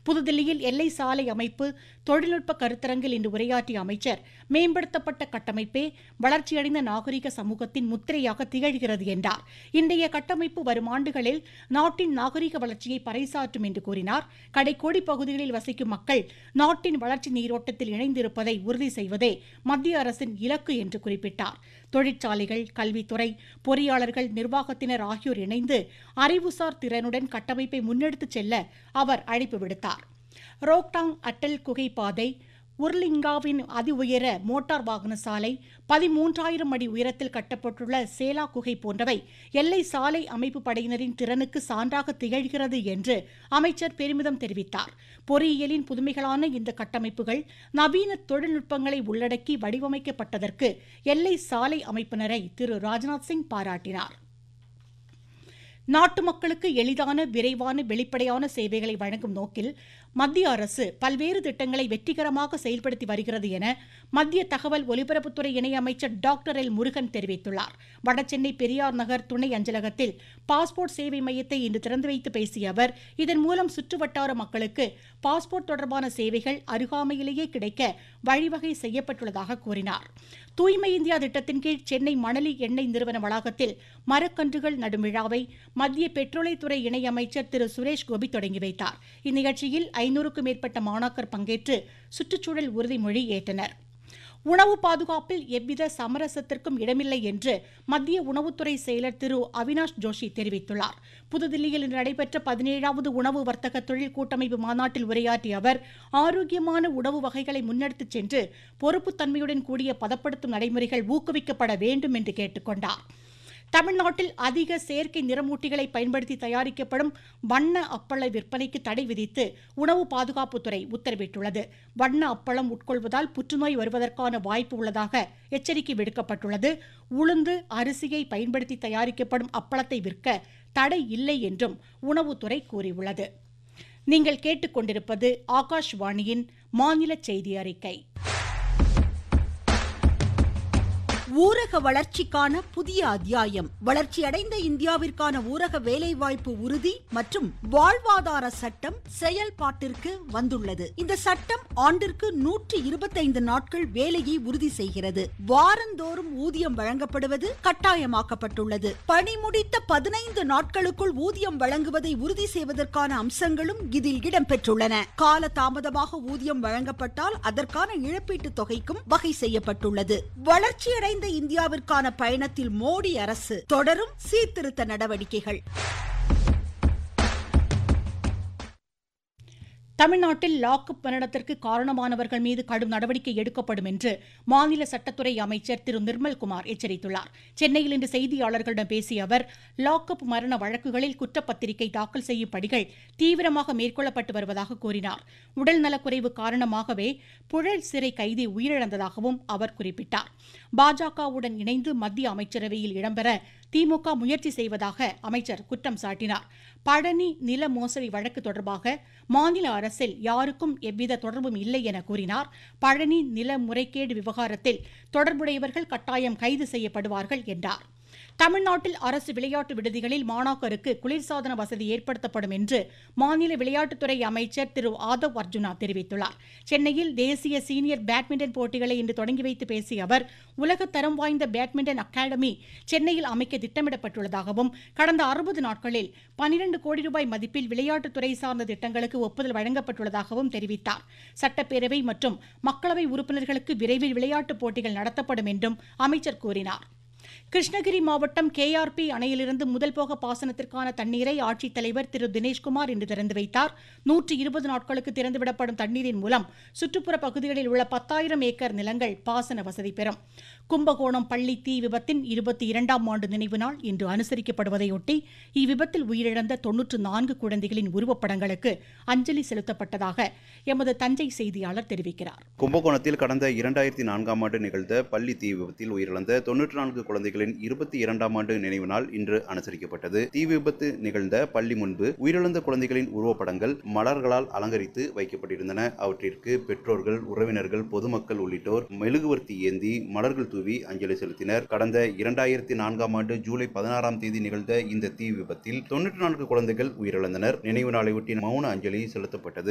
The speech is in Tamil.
புதுதில்லியில் எல்லை சாலை அமைப்பு தொழில்நுட்ப கருத்தரங்கில் இன்று உரையாற்றிய அமைச்சர் மேம்படுத்தப்பட்ட கட்டமைப்பே வளர்ச்சியடைந்த நாகரிக சமூகத்தின் முத்திரையாக திகழ்கிறது என்றார் இன்றைய கட்டமைப்பு வரும் ஆண்டுகளில் நாட்டின் நாகரிக வளர்ச்சியை பறைசாற்றும் என்று கூறினார் கடைக்கோடி பகுதிகளில் வசிக்கும் மக்கள் நாட்டின் வளர்ச்சி நீரோட்டத்தில் இணைந்திருப்பதை உறுதி செய்வதே மத்திய அரசின் இலக்கு என்று குறிப்பிட்டார் தொழிற்சாலைகள் கல்வித்துறை பொறியாளர்கள் நிர்வாகத்தினர் ஆகியோர் இணைந்து அறிவுசார் திறனுடன் கட்டமைப்பை முன்னெடுத்துச் செல்ல அவர் அழைப்பு விடுத்தார் ரோக்டாங் அட்டல் குகை பாதை உர்லிங்காவின் அதி உயர மோட்டார் வாகன சாலை பதிமூன்றாயிரம் அடி உயரத்தில் கட்டப்பட்டுள்ள சேலா குகை போன்றவை எல்லை சாலை அமைப்பு படையினரின் திறனுக்கு சான்றாக திகழ்கிறது என்று அமைச்சர் பெருமிதம் தெரிவித்தார் பொறியியலின் புதுமைகளான இந்த கட்டமைப்புகள் நவீன தொழில்நுட்பங்களை உள்ளடக்கி வடிவமைக்கப்பட்டதற்கு எல்லை சாலை அமைப்பினரை திரு ராஜ்நாத் சிங் பாராட்டினார் நாட்டு மக்களுக்கு எளிதான விரைவான வெளிப்படையான சேவைகளை வழங்கும் நோக்கில் மத்திய அரசு பல்வேறு திட்டங்களை வெற்றிகரமாக செயல்படுத்தி வருகிறது என மத்திய தகவல் ஒலிபரப்புத்துறை இணையமைச்சர் டாக்டர் எல் முருகன் தெரிவித்துள்ளார் வடசென்னை பெரியார் நகர் துணை அஞ்சலகத்தில் பாஸ்போர்ட் சேவை மையத்தை இன்று திறந்து வைத்து பேசிய அவர் இதன் மூலம் சுற்றுவட்டார மக்களுக்கு பாஸ்போர்ட் தொடர்பான சேவைகள் அருகாமையிலேயே கிடைக்க வழிவகை செய்யப்பட்டுள்ளதாக கூறினார் தூய்மை இந்தியா திட்டத்தின் கீழ் சென்னை மணலி எண்ணெய் நிறுவன வளாகத்தில் மரக்கன்றுகள் நடும் விழாவை மத்திய பெட்ரோலியத்துறை இணையமைச்சர் திரு சுரேஷ் கோபி தொடங்கி வைத்தார் இந்நிகழ்ச்சியில் ஐநூறுக்கும் மேற்பட்ட மாணாக்கர் பங்கேற்று சுற்றுச்சூழல் உறுதிமொழி ஏற்றனர் உணவு பாதுகாப்பில் எவ்வித சமரசத்திற்கும் இடமில்லை என்று மத்திய உணவுத்துறை செயலர் திரு அவினாஷ் ஜோஷி தெரிவித்துள்ளார் புதுதில்லியில் இன்று நடைபெற்ற பதினேழாவது உணவு வர்த்தக தொழில் கூட்டமைப்பு மாநாட்டில் உரையாற்றிய அவர் ஆரோக்கியமான உணவு வகைகளை முன்னெடுத்துச் சென்று பொறுப்புத்தன்மையுடன் கூடிய பதப்படுத்தும் நடைமுறைகள் ஊக்குவிக்கப்பட வேண்டும் என்று கேட்டுக்கொண்டார் தமிழ்நாட்டில் அதிக செயற்கை நிறமூட்டிகளை பயன்படுத்தி தயாரிக்கப்படும் வண்ண அப்பள விற்பனைக்கு தடை விதித்து உணவு பாதுகாப்புத்துறை உத்தரவிட்டுள்ளது வண்ண அப்பளம் உட்கொள்வதால் புற்றுநோய் வருவதற்கான வாய்ப்பு உள்ளதாக எச்சரிக்கை விடுக்கப்பட்டுள்ளது உளுந்து அரிசியை பயன்படுத்தி தயாரிக்கப்படும் அப்பளத்தை விற்க தடை இல்லை என்றும் உணவுத்துறை கூறியுள்ளது நீங்கள் கேட்டுக்கொண்டிருப்பது ஆகாஷ்வாணியின் மாநில செய்தி அறிக்கை ஊரக வளர்ச்சிக்கான புதிய அத்தியாயம் வளர்ச்சியடைந்த இந்தியாவிற்கான ஊரக வேலைவாய்ப்பு உறுதி மற்றும் வாழ்வாதார சட்டம் செயல்பாட்டிற்கு வந்துள்ளது இந்த சட்டம் ஆண்டிற்கு நூற்றி இருபத்தைந்து நாட்கள் வேலையை உறுதி செய்கிறது வாரந்தோறும் ஊதியம் வழங்கப்படுவது கட்டாயமாக்கப்பட்டுள்ளது பணி முடித்த பதினைந்து நாட்களுக்குள் ஊதியம் வழங்குவதை உறுதி செய்வதற்கான அம்சங்களும் இதில் இடம்பெற்றுள்ளன கால தாமதமாக ஊதியம் வழங்கப்பட்டால் அதற்கான இழப்பீட்டு தொகைக்கும் வகை செய்யப்பட்டுள்ளது வளர்ச்சியடைந்த வளர்ந்த இந்தியாவிற்கான பயணத்தில் மோடி அரசு தொடரும் சீர்திருத்த நடவடிக்கைகள் தமிழ்நாட்டில் லாக்அப் மரணத்திற்கு காரணமானவர்கள் மீது கடும் நடவடிக்கை எடுக்கப்படும் என்று மாநில சட்டத்துறை அமைச்சர் திரு நிர்மல்குமார் எச்சரித்துள்ளார் சென்னையில் இன்று செய்தியாளர்களிடம் பேசிய அவர் லாக்அப் மரண வழக்குகளில் குற்றப்பத்திரிகை தாக்கல் செய்யும் பணிகள் தீவிரமாக மேற்கொள்ளப்பட்டு வருவதாக கூறினார் உடல் நலக்குறைவு காரணமாகவே புழல் சிறை கைதி உயிரிழந்ததாகவும் அவர் குறிப்பிட்டார் பாஜகவுடன் இணைந்து மத்திய அமைச்சரவையில் இடம்பெற திமுக முயற்சி செய்வதாக அமைச்சர் குற்றம் சாட்டினார் பழனி நில மோசடி வழக்கு தொடர்பாக மாநில அரசில் யாருக்கும் எவ்வித தொடர்பும் இல்லை என கூறினார் பழனி நில முறைகேடு விவகாரத்தில் தொடர்புடையவர்கள் கட்டாயம் கைது செய்யப்படுவார்கள் என்றார் தமிழ்நாட்டில் அரசு விளையாட்டு விடுதிகளில் மாணாக்கருக்கு குளிர்சாதன வசதி ஏற்படுத்தப்படும் என்று மாநில விளையாட்டுத்துறை அமைச்சர் திரு ஆதவ் அர்ஜுனா தெரிவித்துள்ளார் சென்னையில் தேசிய சீனியர் பேட்மிண்டன் போட்டிகளை இன்று தொடங்கி வைத்து பேசிய அவர் உலக தரம் வாய்ந்த பேட்மிண்டன் அகாடமி சென்னையில் அமைக்க திட்டமிடப்பட்டுள்ளதாகவும் கடந்த அறுபது நாட்களில் பனிரண்டு கோடி ரூபாய் மதிப்பில் விளையாட்டுத்துறை சார்ந்த திட்டங்களுக்கு ஒப்புதல் வழங்கப்பட்டுள்ளதாகவும் தெரிவித்தார் சட்டப்பேரவை மற்றும் மக்களவை உறுப்பினர்களுக்கு விரைவில் விளையாட்டுப் போட்டிகள் நடத்தப்படும் என்றும் அமைச்சர் கூறினார் கிருஷ்ணகிரி மாவட்டம் கேஆர்பி அணையிலிருந்து முதல் போக பாசனத்திற்கான தண்ணீரை ஆட்சித்தலைவர் திரு தினேஷ்குமார் இன்று திறந்து வைத்தார் நூற்றி இருபது நாட்களுக்கு திறந்துவிடப்படும் தண்ணீரின் மூலம் சுற்றுப்புற பகுதிகளில் உள்ள பத்தாயிரம் ஏக்கர் நிலங்கள் பாசன வசதி பெறும் கும்பகோணம் பள்ளி தீ விபத்தின் இருபத்தி இரண்டாம் ஆண்டு நினைவு நாள் இன்று அனுசரிக்கப்படுவதையொட்டி இவ்விபத்தில் உயிரிழந்த தொன்னூற்று நான்கு குழந்தைகளின் உருவப்படங்களுக்கு அஞ்சலி செலுத்தப்பட்டதாக எமது தஞ்சை செய்தியாளர் தெரிவிக்கிறார் கும்பகோணத்தில் கடந்த இரண்டாயிரத்தி நான்காம் ஆண்டு நிகழ்ந்த பள்ளி தீ விபத்தில் உயிரிழந்த தொன்னூற்று நான்கு குழந்தைகளின் இருபத்தி இரண்டாம் ஆண்டு நினைவு நாள் இன்று அனுசரிக்கப்பட்டது தீ விபத்து நிகழ்ந்த பள்ளி முன்பு உயிரிழந்த குழந்தைகளின் உருவப்படங்கள் மலர்களால் அலங்கரித்து வைக்கப்பட்டிருந்தன அவற்றிற்கு பெற்றோர்கள் உறவினர்கள் பொதுமக்கள் உள்ளிட்டோர் மெழுகுவர்த்தி ஏந்தி மலர்கள் தூவி அஞ்சலி செலுத்தினர் கடந்த இரண்டாயிரத்தி நான்காம் ஆண்டு ஜூலை பதினாறாம் தேதி நிகழ்ந்த இந்த தீ விபத்தில் தொன்னூற்றி நான்கு குழந்தைகள் உயிரிழந்தனர் நினைவு நாளையொட்டி மௌன அஞ்சலி செலுத்தப்பட்டது